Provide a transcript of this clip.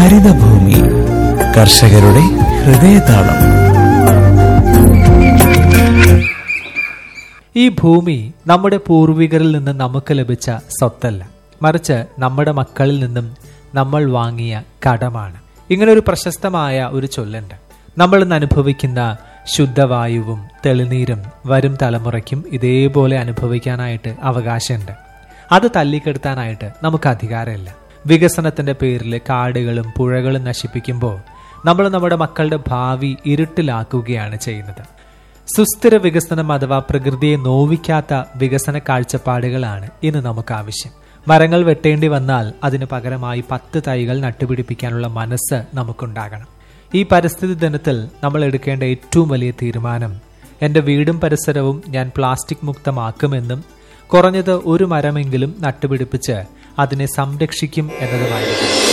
ഹരിതഭൂമി കർഷകരുടെ ഹൃദയതാളം ഈ ഭൂമി നമ്മുടെ പൂർവികരിൽ നിന്ന് നമുക്ക് ലഭിച്ച സ്വത്തല്ല മറിച്ച് നമ്മുടെ മക്കളിൽ നിന്നും നമ്മൾ വാങ്ങിയ കടമാണ് ഇങ്ങനെ ഒരു പ്രശസ്തമായ ഒരു ചൊല്ലുണ്ട് നമ്മൾ ഇന്ന് അനുഭവിക്കുന്ന ശുദ്ധവായുവും തെളിനീരും വരും തലമുറയ്ക്കും ഇതേപോലെ അനുഭവിക്കാനായിട്ട് അവകാശമുണ്ട് അത് തല്ലിക്കെടുത്താനായിട്ട് നമുക്ക് അധികാരമില്ല വികസനത്തിന്റെ പേരിൽ കാടുകളും പുഴകളും നശിപ്പിക്കുമ്പോൾ നമ്മൾ നമ്മുടെ മക്കളുടെ ഭാവി ഇരുട്ടിലാക്കുകയാണ് ചെയ്യുന്നത് സുസ്ഥിര വികസനം അഥവാ പ്രകൃതിയെ നോവിക്കാത്ത വികസന കാഴ്ചപ്പാടുകളാണ് ഇന്ന് നമുക്ക് ആവശ്യം മരങ്ങൾ വെട്ടേണ്ടി വന്നാൽ അതിന് പകരമായി പത്ത് തൈകൾ നട്ടുപിടിപ്പിക്കാനുള്ള മനസ്സ് നമുക്കുണ്ടാകണം ഈ പരിസ്ഥിതി ദിനത്തിൽ നമ്മൾ എടുക്കേണ്ട ഏറ്റവും വലിയ തീരുമാനം എന്റെ വീടും പരിസരവും ഞാൻ പ്ലാസ്റ്റിക് മുക്തമാക്കുമെന്നും കുറഞ്ഞത് ഒരു മരമെങ്കിലും നട്ടുപിടിപ്പിച്ച് അതിനെ സംരക്ഷിക്കും എന്നതുമായിരിക്കും